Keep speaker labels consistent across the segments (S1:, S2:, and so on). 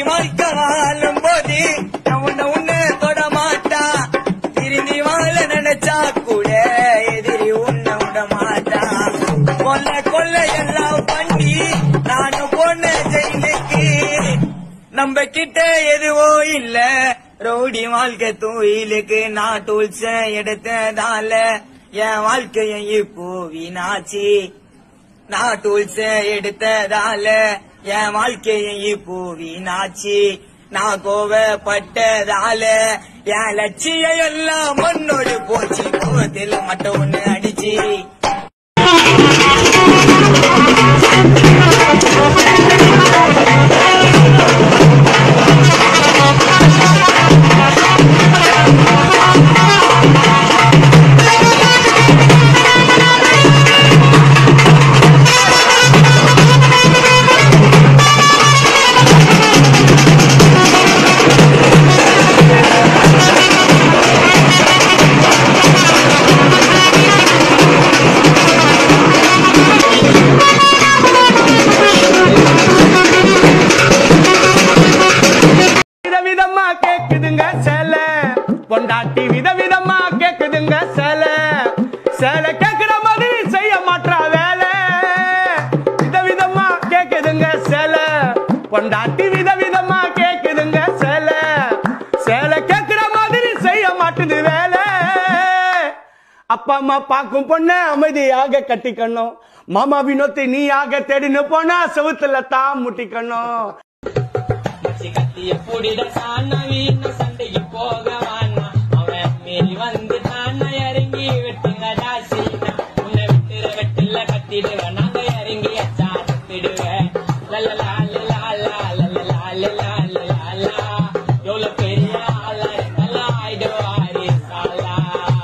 S1: வாழ்க்கை வாழும் போது உன்னை உன்னை தொட மாட்டா திரும்பி வாழ நினைச்சா கூட எதிரி உன்னை விட மாட்டா கொல்ல கொல்ல எல்லாம் பண்ணி நானும் போன ஜெயிலுக்கு நம்ம கிட்ட எதுவோ இல்ல ரவுடி வாழ்க்கை தொழிலுக்கு நான் டூல்ஸ எடுத்ததால என் வாழ்க்கைய இப்போ வீணாச்சு நான் டூல்ஸ எடுத்ததால என் வாழ்க்கைய இப்போ வீணாச்சு நான் கோவப்பட்டதால என் லட்சியம் எல்லாம் மண்ணோடு போச்சு கோவத்தில் மட்டும் ஒண்ணு அடிச்சு
S2: விதவிதமா கேக்குதுங்க சேல பொண்டாட்டி விதவிதமா கேக்குதுங்க சேல சேல கேக்குற மாதிரி செய்ய மாட்டா வேலை விதவிதமா கேக்குதுங்க சேல பொண்டாட்டி விதவிதமா கேக்குதுங்க சேல சேல கேக்குற மாதிரி செய்ய மாட்டுது வேலை அப்பா அம்மா பார்க்கும் பொண்ண அமைதியாக கட்டிக்கணும் மாமா வினோத்தை நீயாக தேடின்னு போனா செவுத்துல தான் முட்டிக்கணும்
S3: கத்திய புடிட சாண வீண சண்டைக்கு போக வானா அவன் மீறி வந்து தான இறங்கி விட்டுங்கடா சீனா உன்னை விட்டுற வெட்டில கத்திடுவேன் நாங்க இறங்கி அச்சாத்திடுவேன் லலலா லலலா லலலா லலலா லலலா எவ்வளவு பெரிய ஆளா நல்லா ஆயிடுவாரி சாலா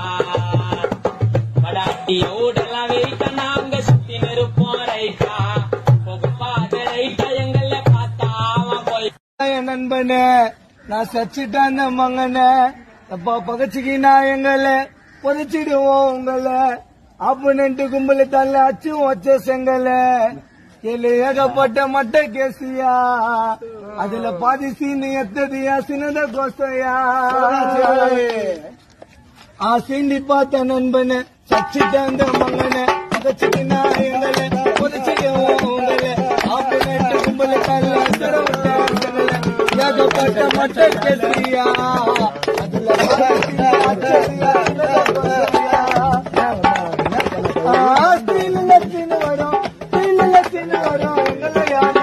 S3: படாட்டி ஓடலாம் வெயிட்டா நாங்க சுத்தி நிற்போம் ரைட்டா போக பாத ரைட்டா எங்களை பார்த்தா அவன் போய்
S1: என் நண்பனே நான் சச்சிட்டான் மங்கனே அப்பா பகச்சிக்கினா எங்களை புதைச்சிடுவோம் உங்களை ஆப்பனன்ட்டு கும்பல தள்ள அச்சு வச்ச செங்கல இதுல ஏகப்பட்ட மட்ட கேசியா அதுல பாதி சீனு எத்ததியா சின்னத கோசையா ஆ சீண்டி பார்த்த நண்பனே சச்சிட்டாந்த மங்கனே பகச்சிக்கினா எங்களை புதைச்சிடுவோம் உங்களை ஆப்பனன்ட்டு கும்பல தள்ள அச்சுற வச்ச செங்கல ஏகப்பட்ட மட்ட கேசியா அதுல பாதி சீனு எத்ததியா சின்னத கோசையா ஆஸ்திரியில லட்சின்னு வரும் ஸ்ரீல லட்சின்னு வரும் எங்களை யாரா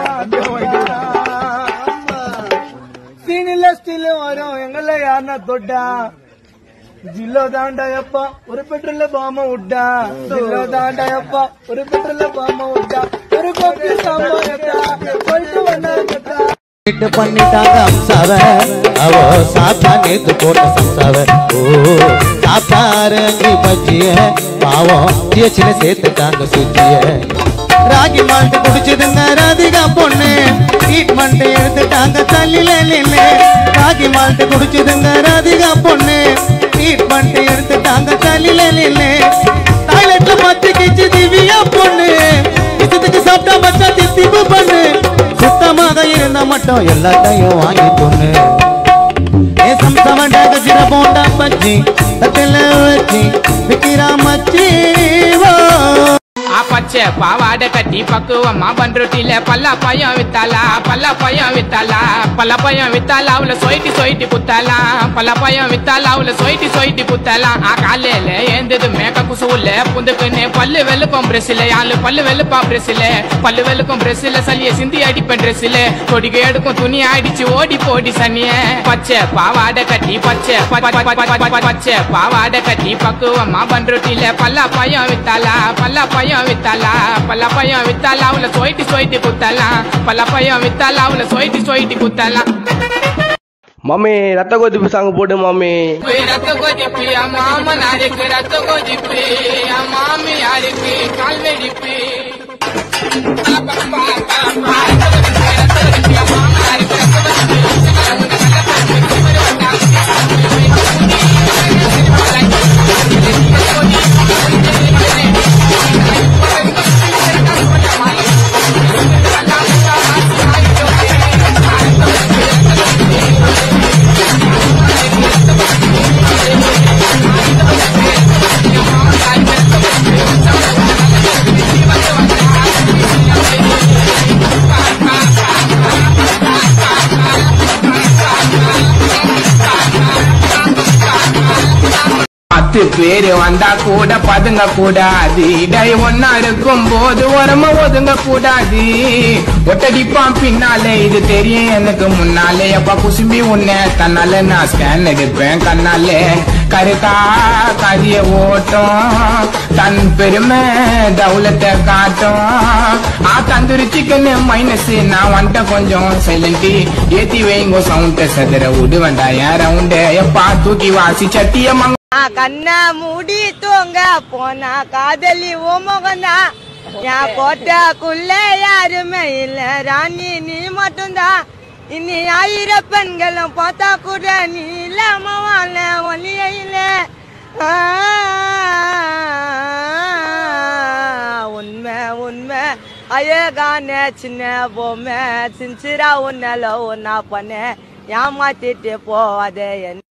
S1: சீனில ஸ்டீல் வரும் எங்களை யாருன்னா தொட்டா ஜில்லோ தாண்டாயப்பா ஒரு பெட்ரோல்ல பாம விட்டா ஜில்லோ தாண்டாயப்பா ஒரு பெட்ரோல்ல பாம விட்டா ஒரு கோப்பி சாம்பாரட்டா போயிட்டு வந்தாக்கட்டா
S4: கிட்ட பண்ணிட்டாங்க அம்சாவ அவ சாப்பிட்டா நேத்து போட்ட சம்சாவ ஓ சாப்பிட்டாரு அங்கி பஜ்ஜிய பாவம் ஜியச்சில சேர்த்துட்டாங்க சுஜிய ராகி மால்ட்டு குடிச்சதுங்க ராதிகா பொண்ணு ட்ரீட்மெண்ட் எடுத்துட்டாங்க தள்ளில நின்னு ராகி மால்ட்டு குடிச்சதுங்க ராதிகா பொண்ணு ட்ரீட்மெண்ட் எடுத்துட்டாங்க தள்ளில நின்னு டாய்லெட்ல மத்து கிச்சு திவ்யா பொண்ணு இஷ்டத்துக்கு சாப்பிட்டா மச்சா தித்திப்பு பண்ணு சுத்தமாக இருந்தா மட்டும் எல்லாத்தையும் வாங்கி பொண்ணு ஏ சம்சமண்ட கஜிர போண்டா பச்சி தட்டில வச்சு விக்கிறா மச்சி ஓ
S5: ஆ பச்சை பாவாடை கட்டி பக்குவமா பண்ருட்டில பல்லா பையன் வித்தாலா பல்லா பையன் வித்தாலா பல்ல பையன் வித்தாலா அவள சொயிட்டி சொயிட்டி குத்தாலா பல்ல பையன் வித்தாலா அவள சொயிட்டி சொயிட்டி குத்தாலா ஆ காலையில ஏந்தது மேக்க குசுவுல புந்துக்குன்னு பல்லு வெளுக்கும் பிரஸ்ல ஆளு பல்லு வெளுப்பா பிரஸ்ல பல்லு வெளுக்கும் பிரஸ்ல சளிய சிந்தி அடிப்பேன் ட்ரெஸ்ல கொடிக்கு எடுக்கும் துணி அடிச்சு ஓடி போடி சனிய பச்சை பாவாடை கட்டி பச்சை ப- ப- ப- ப- ப- பச்சை பாவாடை கட்டி பக்குவமா பண்ருட்டில பல்லா பையன் வித்தாலா பல்லா பையன் வித்தாலா பல்ல பையன் வித்தாலா அவள சொயிட்டி சொயிட்டி குத்தாலா பல்ல பையன் வித்தாலா அவள சொயிட்டி சொயிட்டி குத்தாலா
S2: மம்மி ரத்த கொதிப்பு சாங் போட்டு மம்மி
S5: ரத்த கொதிப்பு மாமன் அருக்கு ரத்த கொதிப்பு மாமி அருக்கு கால் வெடிப்பு பத்து பேரு வந்தா கூட பதுங்க கூடாது டை ஒன்னா இருக்கும் போது உரம ஒதுங்க கூடாது ஒட்டடிப்பான் பின்னாலே இது தெரியும் எனக்கு முன்னாலே அப்பா குசும்பி உன்னை தன்னால நான் ஸ்கேன் எடுப்பேன் கண்ணாலே கருக்கா கரிய ஓட்டம் தன் பெருமை தௌலத்தை காட்டும் ஆ தந்தூரி சிக்கன் மைனஸ் நான் வந்துட்ட கொஞ்சம் சைலண்ட் ஏத்தி வைங்கோ சவுண்ட செதற விடுவேண்டா ஏன் ரவுண்டு எப்பா தூக்கி வாசி சட்டிய மங்க
S6: கண்ண மூடி தூங்க போனா காதலி ஓ முகந்தா என் கோட்டைக்குள்ள யாருமே இல்ல ராணி நீ மட்டும்தான் இனி ஆயிரம் பெண்களும் பார்த்தா கூட நீ இல்லாம வாழ ஒளிய இல்ல ஆ, உண்மை உண்மை அழகான சின்ன பொம்மை சின்சிரா உன்னல ஒன்னா பண்ண ஏமாத்திட்டு போவாதே என்ன